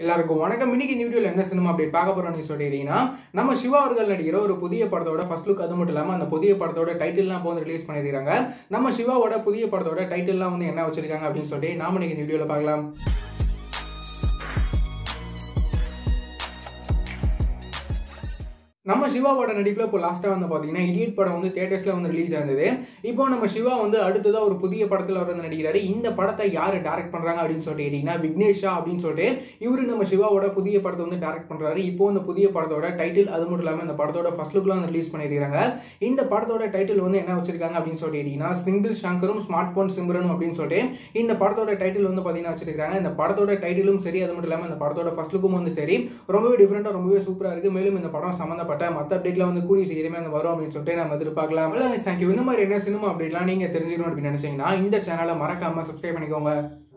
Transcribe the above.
எல்லாருக்கும் வணக்கம் இன்னைக்கு இந்த வீடியோல என்ன சினிமா அப்படி பார்க்க போறோம்னு சொல்லிட்டீங்கன்னா நம்ம சிவா அவர்கள் நடிக்கிற ஒரு புதிய படத்தோட ஃபர்ஸ்ட் லுக் அது மட்டும் இல்லாம அந்த புதிய படத்தோட டைட்டில்லாம் இப்போ வந்து ரிலீஸ் பண்ணிருக்காங்க நம்ம சிவாவோட புதிய படத்தோட டைட்டில்லாம் வந்து என்ன வச்சிருக்காங்க அப்படின்னு சொல்லிட்டு நாம இன்னைக்கு இந்த வீடியோல பார்க்கலாம் நம்ம சிவாவோட நடிப்பில் இப்போ லாஸ்ட்டாக வந்து பார்த்தீங்கன்னா இடியட் படம் வந்து தேட்டர்ஸில் வந்து ரிலீஸ் ஆனது இப்போ நம்ம சிவா வந்து அடுத்ததாக ஒரு புதிய படத்தில் அவர் வந்து நடிக்கிறாரு இந்த படத்தை யார் டேரக்ட் பண்ணுறாங்க அப்படின்னு சொல்லிட்டு கேட்டிங்கன்னா விக்னேஷா அப்படின்னு சொல்லிட்டு இவரு நம்ம சிவாவோட புதிய படத்தை வந்து டேரக்ட் பண்ணுறாரு இப்போ இந்த புதிய படத்தோட டைட்டில் அது மட்டும் இல்லாமல் இந்த படத்தோட ஃபர்ஸ்ட் லுக்லாம் வந்து ரிலீஸ் பண்ணியிருக்காங்க இந்த படத்தோட டைட்டில் வந்து என்ன வச்சிருக்காங்க அப்படின்னு சொல்லிட்டு கேட்டிங்கன்னா சிங்கிள் ஷங்கரும் ஸ்மார்ட் ஃபோன் சிம்ரனும் அப்படின்னு சொல்லிட்டு இந்த படத்தோட டைட்டில் வந்து பார்த்தீங்கன்னா வச்சிருக்காங்க இந்த படத்தோட டைட்டிலும் சரி அது மட்டும் இல்லாமல் இந்த படத்தோட ஃபர்ஸ்ட் லுக்கும் வந்து சரி ரொம்பவே டிஃப்ரெண்ட்டாக ரொம்பவே சூப்பராக இருக்குது மேலும் இந்த படம் சம்மந்தப்பட்ட மற்ற அப்டேட்ல வந்து கூடிய சீக்கிரமே வந்து வரும் அப்படின்னு சொல்லிட்டு நம்ம எதிர்பார்க்கலாம் தேங்க்யூ இந்த மாதிரி என்ன சினிமா அப்டேட்லாம் நீங்கள் தெரிஞ்சுக்கணும் அப்படின்னு நினைச்சீங்கன்னா இந்த சேனலை மறக்காம சப்ஸ்கிரைப் பண்ணிக்கோங்க